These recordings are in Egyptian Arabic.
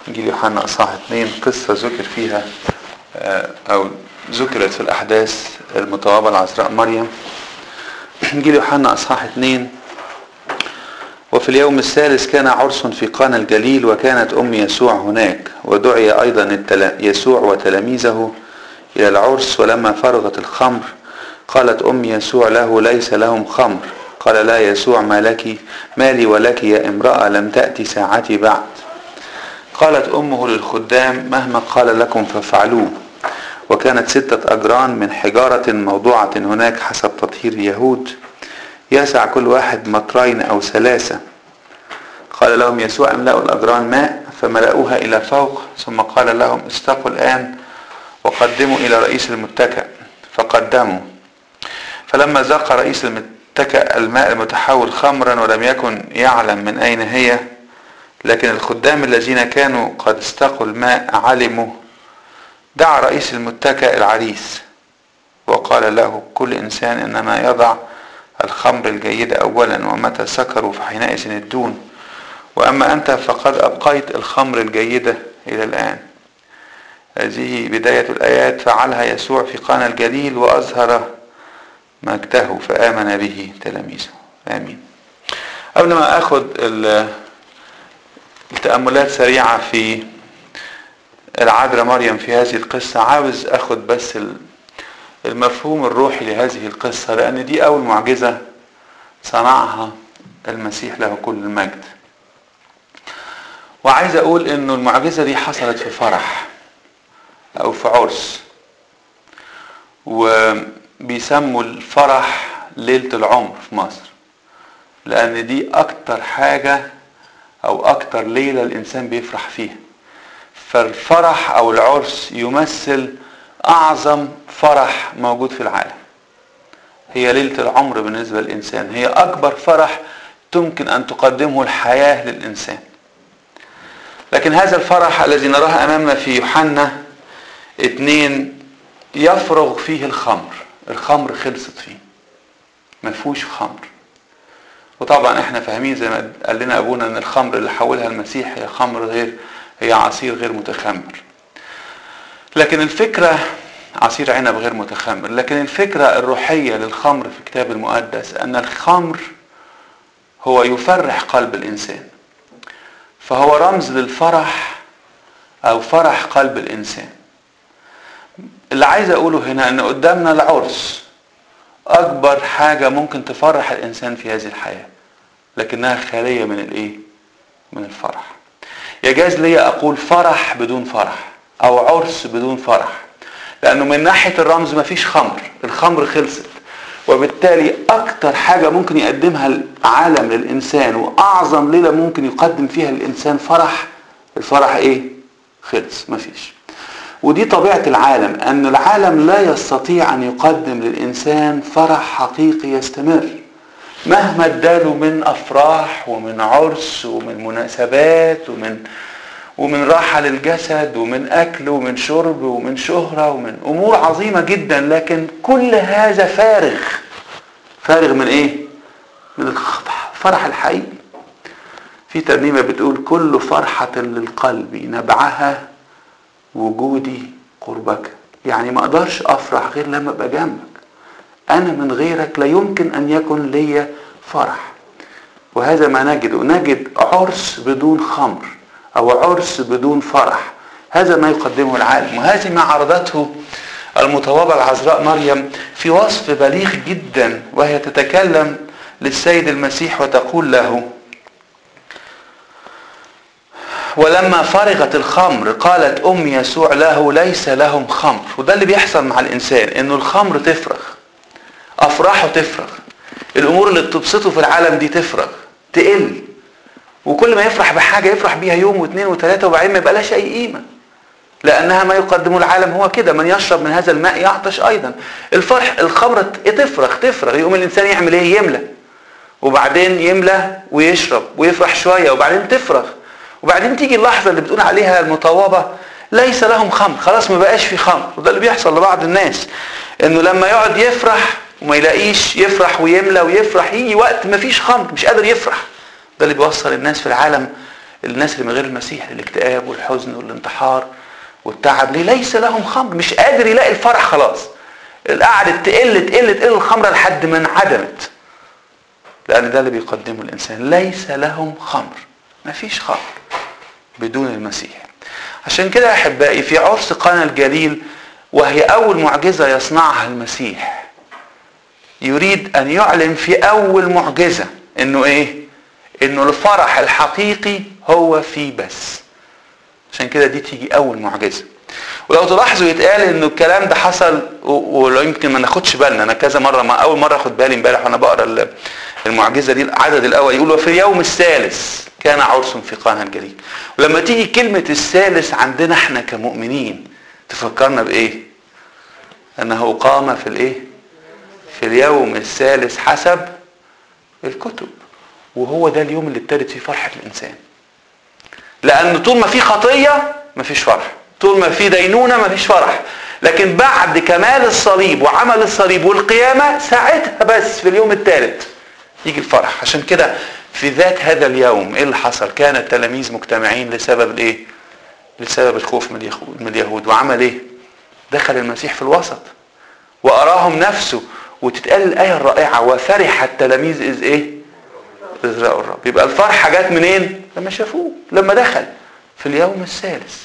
إنجيل يوحنا أصحاح 2 قصة ذكر فيها أو ذكرت في الأحداث المطوبة العذراء مريم إنجيل يوحنا أصحاح 2 وفي اليوم الثالث كان عرس في قانا الجليل وكانت أم يسوع هناك ودعي أيضا يسوع وتلاميذه إلى العرس ولما فرغت الخمر قالت أم يسوع له ليس لهم خمر قال لا يسوع ما لك ما لي ولك يا امرأة لم تأتي ساعتي بعد قالت أمه للخدام مهما قال لكم فافعلوه وكانت ستة أجران من حجارة موضوعة هناك حسب تطهير اليهود يسع كل واحد مطرين أو ثلاثة قال لهم يسوع املأوا الأجران ماء فملأوها إلى فوق ثم قال لهم استقوا الآن وقدموا إلى رئيس المتكأ فقدموا فلما ذاق رئيس المتكأ الماء المتحول خمرا ولم يكن يعلم من أين هي لكن الخدام الذين كانوا قد استقوا الماء علموا دعا رئيس المتكأ العريس وقال له كل إنسان إنما يضع الخمر الجيدة أولا ومتى سكروا فحينئذ الدون وأما أنت فقد أبقيت الخمر الجيدة إلى الآن هذه بداية الآيات فعلها يسوع في قانا الجليل وأظهر مجده فآمن به تلاميذه آمين قبل ما أخذ التأملات سريعة في العذراء مريم في هذه القصة عاوز أخذ بس المفهوم الروحي لهذه القصة لأن دي أول معجزة صنعها المسيح له كل المجد وعايز أقول إنه المعجزة دي حصلت في فرح أو في عرس وبيسموا الفرح ليلة العمر في مصر لأن دي أكتر حاجة أو أكتر ليلة الإنسان بيفرح فيها فالفرح أو العرس يمثل أعظم فرح موجود في العالم هي ليلة العمر بالنسبة للإنسان هي أكبر فرح تمكن أن تقدمه الحياة للإنسان لكن هذا الفرح الذي نراه أمامنا في يوحنا اتنين يفرغ فيه الخمر الخمر خلصت فيه ما فيهوش خمر وطبعا احنا فاهمين زي ما قال لنا ابونا ان الخمر اللي حولها المسيح هي خمر غير هي عصير غير متخمر لكن الفكرة عصير عنب غير متخمر لكن الفكرة الروحية للخمر في الكتاب المقدس أن الخمر هو يفرح قلب الإنسان فهو رمز للفرح أو فرح قلب الإنسان اللي عايز أقوله هنا أن قدامنا العرس أكبر حاجة ممكن تفرح الإنسان في هذه الحياة لكنها خالية من الإيه؟ من الفرح يجاز لي أقول فرح بدون فرح أو عرس بدون فرح لأنه من ناحية الرمز مفيش خمر الخمر خلصت وبالتالي أكتر حاجة ممكن يقدمها العالم للإنسان وأعظم ليلة ممكن يقدم فيها الإنسان فرح الفرح إيه؟ خلص مفيش ودي طبيعة العالم أن العالم لا يستطيع أن يقدم للإنسان فرح حقيقي يستمر مهما اداله من أفراح ومن عرس ومن مناسبات ومن ومن راحة للجسد ومن أكل ومن شرب ومن شهرة ومن أمور عظيمة جدا لكن كل هذا فارغ فارغ من إيه؟ من الفرح الحقيقي في ترنيمة بتقول كل فرحة للقلب نبعها وجودي قربك يعني ما اقدرش افرح غير لما ابقى جنبك انا من غيرك لا يمكن ان يكن لي فرح وهذا ما نجده نجد عرس بدون خمر او عرس بدون فرح هذا ما يقدمه العالم وهذه ما عرضته المتواضع العذراء مريم في وصف بليغ جدا وهي تتكلم للسيد المسيح وتقول له ولما فرغت الخمر قالت أم يسوع له ليس لهم خمر وده اللي بيحصل مع الإنسان إنه الخمر تفرغ أفراحه تفرغ الأمور اللي بتبسطه في العالم دي تفرغ تقل وكل ما يفرح بحاجة يفرح بيها يوم واثنين وثلاثة وبعدين ما يبقى أي قيمة لأنها ما يقدمه العالم هو كده من يشرب من هذا الماء يعطش أيضا الفرح الخمر تفرغ تفرغ يقوم الإنسان يعمل إيه يملى وبعدين يملى ويشرب ويفرح شوية وبعدين تفرغ وبعدين تيجي اللحظة اللي بتقول عليها المطوبة ليس لهم خمر خلاص ما بقاش في خمر وده اللي بيحصل لبعض الناس انه لما يقعد يفرح وما يلاقيش يفرح ويملى ويفرح يجي وقت ما فيش خمر مش قادر يفرح ده اللي بيوصل الناس في العالم الناس اللي من غير المسيح الاكتئاب والحزن والانتحار والتعب ليه ليس لهم خمر مش قادر يلاقي الفرح خلاص قعدت تقل تقل تقل الخمره لحد ما انعدمت لان ده اللي بيقدمه الانسان ليس لهم خمر مفيش خمر بدون المسيح عشان كده يا احبائي في عرس قانا الجليل وهي اول معجزه يصنعها المسيح يريد ان يعلن في اول معجزه انه ايه انه الفرح الحقيقي هو فيه بس عشان كده دي تيجي اول معجزه ولو تلاحظوا يتقال انه الكلام ده حصل ولو يمكن ما ناخدش بالنا انا كذا مره ما اول مره اخد بالي امبارح وانا بقرا المعجزه دي العدد الاول يقول وفي اليوم الثالث كان عرس في قانا الجليل ولما تيجي كلمه الثالث عندنا احنا كمؤمنين تفكرنا بايه انه قام في الايه في اليوم الثالث حسب الكتب وهو ده اليوم اللي ابتدت فيه فرحه الانسان لان طول ما في خطيه مفيش فرح طول ما في دينونه مفيش فرح لكن بعد كمال الصليب وعمل الصليب والقيامه ساعتها بس في اليوم الثالث يجي الفرح عشان كده في ذات هذا اليوم ايه اللي حصل كان التلاميذ مجتمعين لسبب الايه لسبب الخوف من اليهود من اليهود وعمل ايه دخل المسيح في الوسط واراهم نفسه وتتقال الايه الرائعه وفرح التلاميذ اذ ايه اذ راوا الرب يبقى الفرحه جت منين لما شافوه لما دخل في اليوم الثالث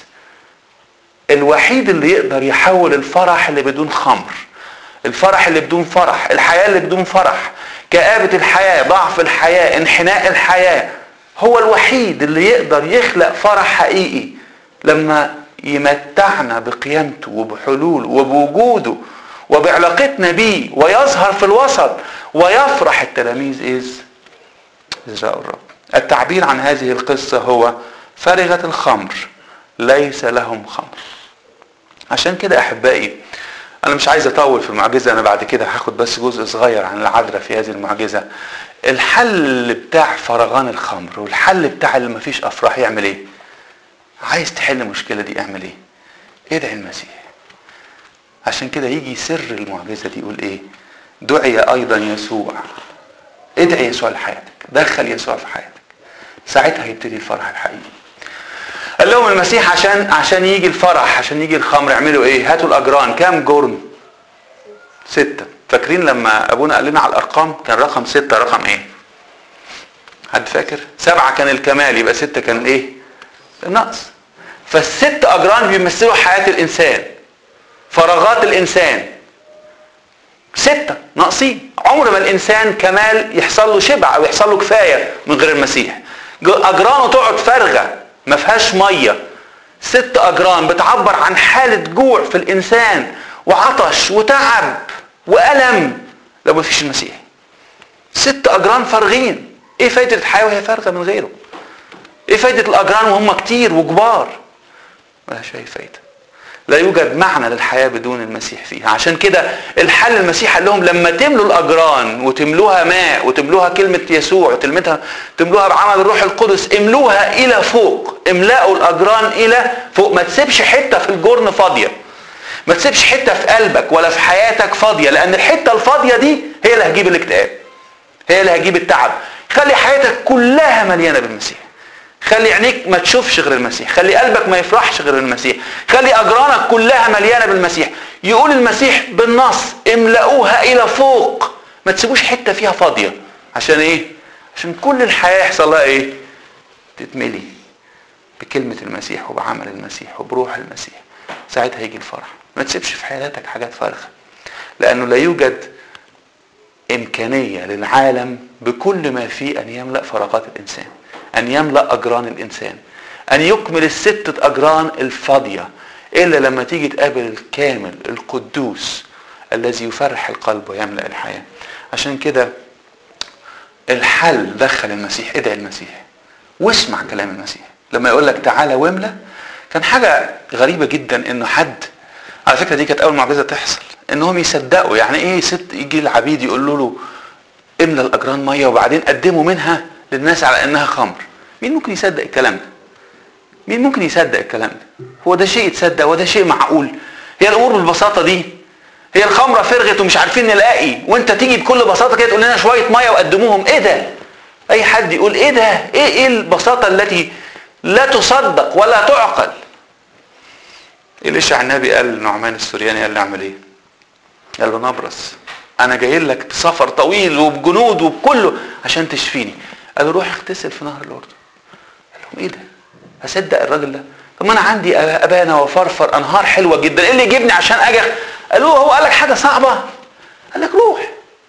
الوحيد اللي يقدر يحول الفرح اللي بدون خمر الفرح اللي بدون فرح الحياه اللي بدون فرح كآبة الحياة ضعف الحياة انحناء الحياة هو الوحيد اللي يقدر يخلق فرح حقيقي لما يمتعنا بقيامته وبحلوله وبوجوده وبعلاقتنا بيه ويظهر في الوسط ويفرح التلاميذ إذ إذ رأوا الرب التعبير عن هذه القصة هو فرغة الخمر ليس لهم خمر عشان كده أحبائي انا مش عايز اطول في المعجزه انا بعد كده هاخد بس جزء صغير عن العذراء في هذه المعجزه الحل بتاع فراغان الخمر والحل بتاع اللي مفيش افراح يعمل ايه عايز تحل المشكله دي اعمل ايه ادعي المسيح عشان كده يجي سر المعجزه دي يقول ايه دعي ايضا يسوع ادعي يسوع لحياتك دخل يسوع في حياتك ساعتها هيبتدي الفرح الحقيقي قال لهم المسيح عشان عشان يجي الفرح عشان يجي الخمر يعملوا ايه هاتوا الاجران كام جرن ستة فاكرين لما ابونا قال لنا على الارقام كان رقم ستة رقم ايه حد فاكر سبعة كان الكمال يبقى ستة كان ايه النقص فالست اجران بيمثلوا حياة الانسان فراغات الانسان ستة ناقصين عمر ما الانسان كمال يحصل له شبع او يحصل له كفاية من غير المسيح اجرانه تقعد فارغة ما فيهاش ميه ست اجرام بتعبر عن حاله جوع في الانسان وعطش وتعب والم لو ما فيش المسيح ست اجرام فارغين ايه فايده الحياه وهي فارغه من غيره ايه فايده الاجران وهم كتير وكبار ملهاش اي فايده لا يوجد معنى للحياة بدون المسيح فيها عشان كده الحل المسيح قال لهم لما تملوا الأجران وتملوها ماء وتملوها كلمة يسوع وتملوها تملوها بعمل الروح القدس املوها إلى فوق املأوا الأجران إلى فوق ما تسيبش حتة في الجرن فاضية ما تسيبش حتة في قلبك ولا في حياتك فاضية لأن الحتة الفاضية دي هي اللي هتجيب الاكتئاب هي اللي هتجيب التعب خلي حياتك كلها مليانة بالمسيح خلي عينيك ما تشوفش غير المسيح خلي قلبك ما يفرحش غير المسيح خلي اجرانك كلها مليانه بالمسيح يقول المسيح بالنص املأوها الى فوق ما تسيبوش حته فيها فاضيه عشان ايه عشان كل الحياه يحصل لها ايه تتملي بكلمه المسيح وبعمل المسيح وبروح المسيح ساعتها يجي الفرح ما تسيبش في حياتك حاجات فارغه لانه لا يوجد امكانيه للعالم بكل ما فيه ان يملا فراغات الانسان ان يملا اجران الانسان ان يكمل الستة اجران الفاضية الا لما تيجي تقابل الكامل القدوس الذي يفرح القلب ويملا الحياة عشان كده الحل دخل المسيح ادعي المسيح واسمع كلام المسيح لما يقول لك تعالى واملى كان حاجة غريبة جدا انه حد على فكرة دي كانت اول معجزة تحصل انهم يصدقوا يعني ايه ست يجي العبيد يقولوا له املى الاجران ميه وبعدين قدموا منها للناس على انها خمر مين ممكن يصدق الكلام ده مين ممكن يصدق الكلام ده هو ده شيء يتصدق وده شيء معقول هي الامور بالبساطه دي هي الخمره فرغت ومش عارفين نلاقي وانت تيجي بكل بساطه كده تقول لنا شويه ميه وقدموهم ايه ده اي حد يقول ايه ده ايه ايه البساطه التي لا تصدق ولا تعقل إليشع النبي قال لنعمان السورياني قال له اعمل ايه قال له نبرس انا جاي لك سفر طويل وبجنود وبكله عشان تشفيني قال له روح اغتسل في نهر الاردن قال لهم ايه ده هصدق الراجل ده طب ما انا عندي ابانا وفرفر انهار حلوه جدا ايه اللي يجيبني عشان اجي قالوا هو قال لك حاجه صعبه قال لك روح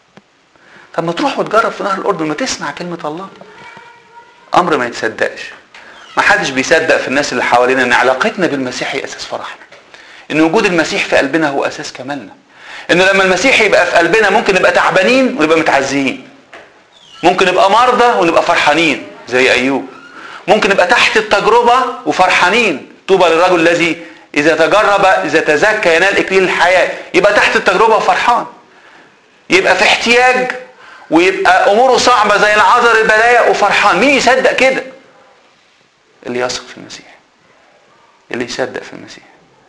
طب ما تروح وتجرب في نهر الاردن ما تسمع كلمه الله امر ما يتصدقش ما حدش بيصدق في الناس اللي حوالينا ان علاقتنا بالمسيح هي اساس فرحنا ان وجود المسيح في قلبنا هو اساس كمالنا ان لما المسيح يبقى في قلبنا ممكن نبقى تعبانين ونبقى متعزيين ممكن نبقى مرضى ونبقى فرحانين زي ايوب ممكن نبقى تحت التجربة وفرحانين طوبى للرجل الذي اذا تجرب اذا تزكى ينال اكليل الحياة يبقى تحت التجربة وفرحان يبقى في احتياج ويبقى اموره صعبة زي العذر البلايا وفرحان مين يصدق كده اللي يثق في المسيح اللي يصدق في المسيح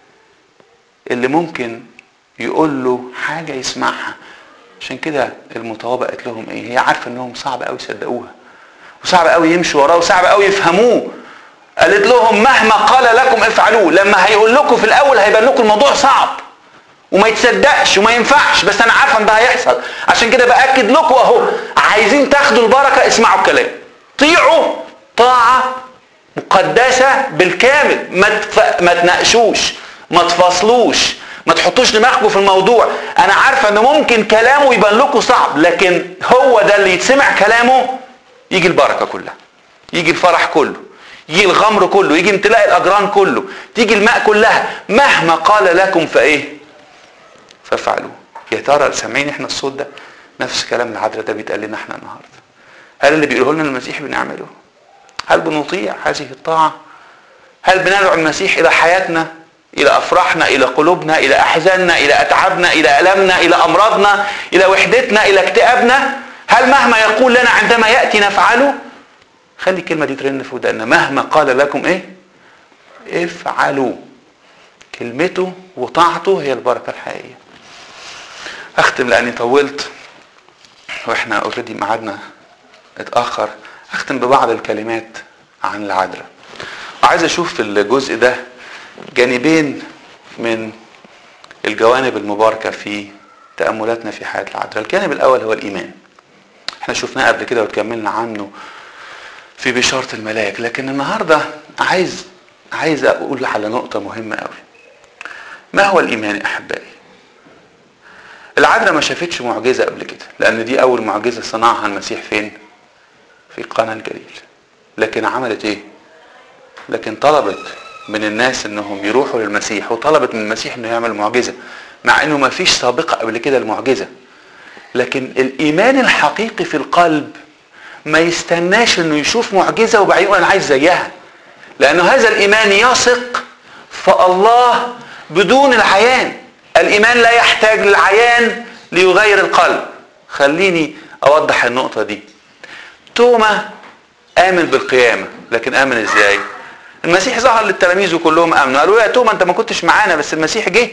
اللي ممكن يقول له حاجة يسمعها عشان كده المطوبة قالت لهم ايه هي عارفة انهم صعب قوي يصدقوها وصعب قوي يمشوا وراه وصعب قوي يفهموه قالت لهم مهما قال لكم افعلوه لما هيقول لكم في الاول هيبان لكم الموضوع صعب وما يتصدقش وما ينفعش بس انا عارفه ان ده هيحصل عشان كده باكد لكم اهو عايزين تاخدوا البركه اسمعوا الكلام طيعوا طاعه مقدسه بالكامل ما تف... ما تناقشوش ما تفصلوش ما تحطوش دماغكم في الموضوع انا عارفه ان ممكن كلامه يبان لكم صعب لكن هو ده اللي يتسمع كلامه يجي البركه كلها يجي الفرح كله يجي الغمر كله يجي امتلاء الاجران كله تيجي الماء كلها مهما قال لكم فايه فافعلوا يا ترى سامعين احنا الصوت ده نفس كلام العذراء ده بيتقال لنا احنا النهارده هل اللي بيقوله لنا المسيح بنعمله هل بنطيع هذه الطاعه هل بندعو المسيح الى حياتنا الى افراحنا الى قلوبنا الى احزاننا الى اتعابنا الى المنا الى امراضنا الى وحدتنا الى اكتئابنا هل مهما يقول لنا عندما ياتي نفعله خلي الكلمه دي ترن في ودنا مهما قال لكم ايه افعلوا كلمته وطاعته هي البركه الحقيقيه اختم لاني طولت واحنا اوريدي ميعادنا اتاخر اختم ببعض الكلمات عن العذراء وعايز اشوف في الجزء ده جانبين من الجوانب المباركه في تاملاتنا في حياه العذراء الجانب الاول هو الايمان احنا شفناه قبل كده وتكملنا عنه في بشاره الملاك لكن النهارده عايز عايز اقول على نقطه مهمه قوي ما هو الايمان يا احبائي العذراء ما شافتش معجزه قبل كده لان دي اول معجزه صنعها المسيح فين في قنا الجليل لكن عملت ايه لكن طلبت من الناس انهم يروحوا للمسيح وطلبت من المسيح انه يعمل معجزه مع انه ما فيش سابقه قبل كده المعجزه لكن الايمان الحقيقي في القلب ما يستناش انه يشوف معجزه وبعدين يقول انا عايز زيها لانه هذا الايمان يثق فالله بدون العيان الايمان لا يحتاج للعيان ليغير القلب خليني اوضح النقطه دي توما امن بالقيامه لكن امن ازاي المسيح ظهر للتلاميذ وكلهم امنوا قالوا يا توما انت ما كنتش معانا بس المسيح جه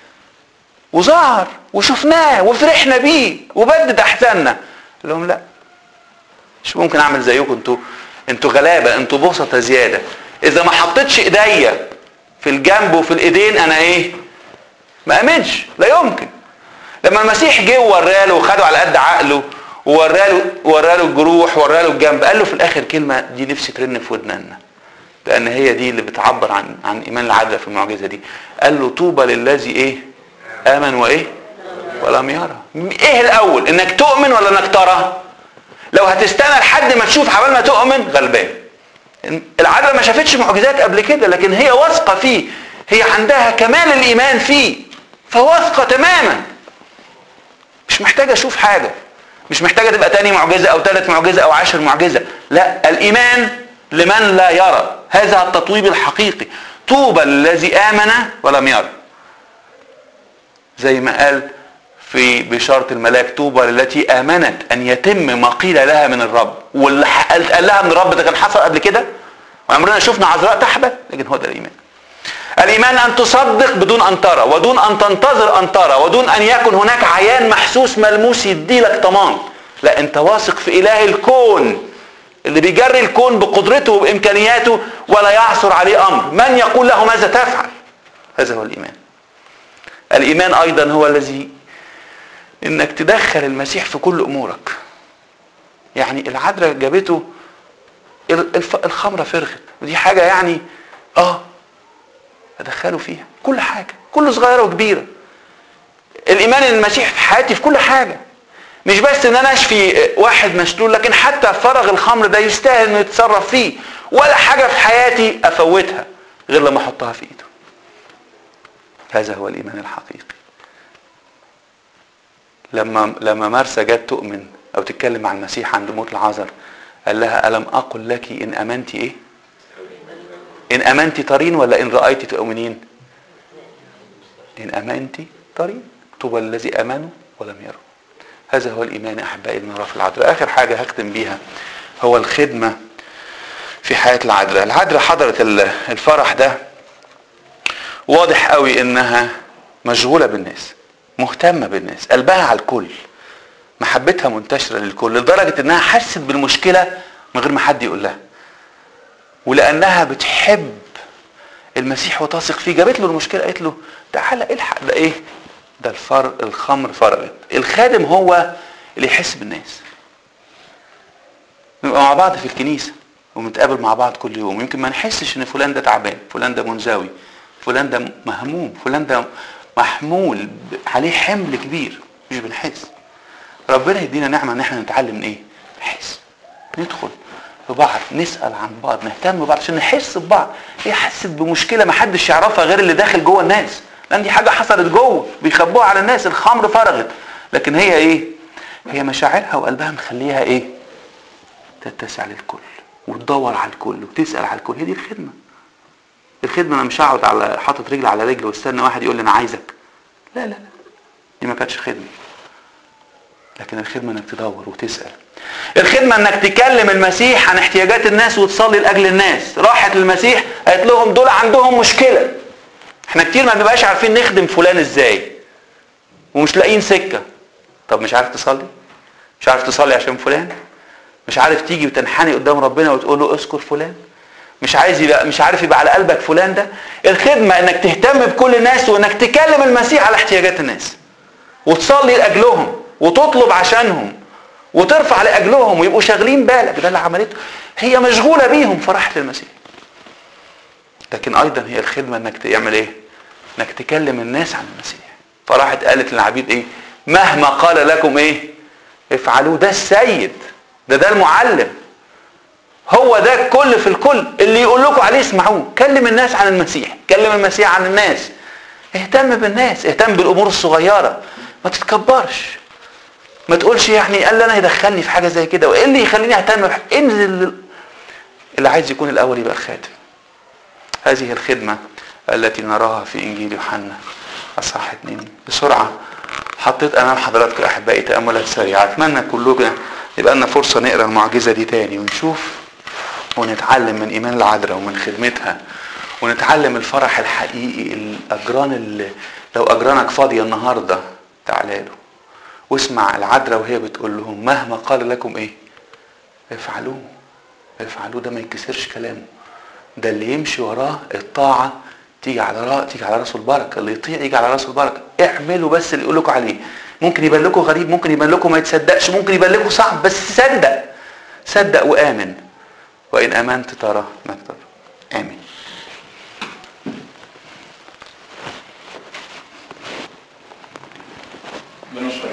وظهر وشفناه وفرحنا بيه وبدد احزاننا قال لهم لا مش ممكن اعمل زيكم انتوا انتوا غلابه انتوا بسطه زياده اذا ما حطيتش ايديا في الجنب وفي الايدين انا ايه ما امنش لا يمكن لما المسيح جه ووراله وخده على قد عقله ووراله وراله الجروح ووراله الجنب قال له في الاخر كلمه دي نفسي ترن في ودننا لان هي دي اللي بتعبر عن عن ايمان العدل في المعجزه دي قال له طوبى للذي ايه امن وايه ولم يرى ايه الاول انك تؤمن ولا انك ترى لو هتستنى لحد ما تشوف حبال ما تؤمن غلبان العذراء ما شافتش معجزات قبل كده لكن هي واثقه فيه هي عندها كمال الايمان فيه فواثقه تماما مش محتاجه اشوف حاجه مش محتاجه تبقى تاني معجزه او ثالث معجزه او عشر معجزه لا الايمان لمن لا يرى هذا التطويب الحقيقي طوبى الذي امن ولم يرى زي ما قال في بشارة الملاك طوبى التي آمنت أن يتم ما قيل لها من الرب واللي قال لها من الرب ده كان حصل قبل كده وعمرنا شفنا عذراء تحبل لكن هو ده الإيمان الإيمان أن تصدق بدون أن ترى ودون أن تنتظر أن ترى ودون أن يكن هناك عيان محسوس ملموس يديلك ضمان لا أنت واثق في إله الكون اللي بيجري الكون بقدرته وبامكانياته ولا يعثر عليه امر من يقول له ماذا تفعل هذا هو الايمان الايمان ايضا هو الذي انك تدخل المسيح في كل امورك يعني العذراء جابته الف- الخمره فرغت ودي حاجه يعني اه ادخله فيها كل حاجه كل صغيره وكبيره الايمان ان المسيح في حياتي في كل حاجه مش بس ان انا اشفي واحد مشلول لكن حتى فرغ الخمر ده يستاهل انه يتصرف فيه ولا حاجه في حياتي افوتها غير لما احطها في ايده هذا هو الايمان الحقيقي لما لما مرسى جت تؤمن او تتكلم مع المسيح عند موت العذر قال لها الم اقل لك ان امنت ايه ان امنت ترين ولا ان رايت تؤمنين ان امنت ترين طوبى الذي امنوا ولم يروا هذا هو الايمان يا احبائي اللي نراه في العذراء اخر حاجه هختم بيها هو الخدمه في حياه العذراء العذراء حضرت ال- الفرح ده واضح قوي انها مشغوله بالناس مهتمه بالناس قلبها على الكل محبتها منتشره للكل لدرجه انها حست بالمشكله من غير ما حد يقول لها ولانها بتحب المسيح وتثق فيه جابت له المشكله قالت له تعالى الحق ده ايه ده الفر الخمر فرغت الخادم هو اللي يحس بالناس نبقى مع بعض في الكنيسه ونتقابل مع بعض كل يوم يمكن ما نحسش ان فلان ده تعبان فلان ده منزوي فلان ده مهموم فلان ده محمول ب- عليه حمل كبير مش بنحس ربنا يدينا نعمه ان احنا نتعلم من ايه نحس ندخل في بعض نسال عن بعض نهتم ببعض عشان نحس ببعض هي حست بمشكله ما حدش يعرفها غير اللي داخل جوه الناس لان دي حاجه حصلت جوه بيخبوها على الناس الخمر فرغت لكن هي ايه هي مشاعرها وقلبها مخليها ايه تتسع للكل وتدور على الكل وتسال على الكل هي دي الخدمه الخدمه انا مش هقعد على حاطط رجل على رجل واستنى واحد يقول لي انا عايزك لا لا لا دي ما كانتش خدمه لكن الخدمه انك تدور وتسال الخدمه انك تكلم المسيح عن احتياجات الناس وتصلي لاجل الناس راحت للمسيح قالت لهم دول عندهم مشكله احنا كتير ما بنبقاش عارفين نخدم فلان ازاي ومش لاقيين سكه طب مش عارف تصلي مش عارف تصلي عشان فلان مش عارف تيجي وتنحني قدام ربنا وتقول له اذكر فلان مش عايز يبقى مش عارف يبقى على قلبك فلان ده الخدمه انك تهتم بكل الناس وانك تكلم المسيح على احتياجات الناس وتصلي لاجلهم وتطلب عشانهم وترفع لاجلهم ويبقوا شاغلين بالك ده اللي عملته هي مشغوله بيهم فراحت للمسيح لكن ايضا هي الخدمه انك تعمل ايه انك تكلم الناس عن المسيح فراحت قالت للعبيد ايه مهما قال لكم ايه افعلوه ده السيد ده ده المعلم هو ده الكل في الكل اللي يقول لكم عليه اسمعوه كلم الناس عن المسيح كلم المسيح عن الناس اهتم بالناس اهتم بالامور الصغيره ما تتكبرش ما تقولش يعني قال لي انا يدخلني في حاجه زي كده وايه اللي يخليني اهتم بح... انزل اللي عايز يكون الاول يبقى الخاتم هذه الخدمه التي نراها في انجيل يوحنا اصحاح اتنين بسرعه حطيت امام حضراتكم احبائي تاملات سريعه اتمنى كلكم يبقى لنا فرصه نقرا المعجزه دي تاني ونشوف ونتعلم من ايمان العذراء ومن خدمتها ونتعلم الفرح الحقيقي الاجران اللي لو اجرانك فاضيه النهارده تعالى له واسمع العذراء وهي بتقول لهم مهما قال لكم ايه افعلوه افعلوه ده ما ينكسرش كلامه ده اللي يمشي وراه الطاعه تيجي على رأ... تيجي على راسه البركه اللي يطيع يجي على راسه البركه اعملوا بس اللي يقول لكم عليه ممكن يبان لكم غريب ممكن يبان لكم ما يتصدقش ممكن يبان لكم صعب بس صدق صدق وامن وان امنت ترى مكتب امين بنشكر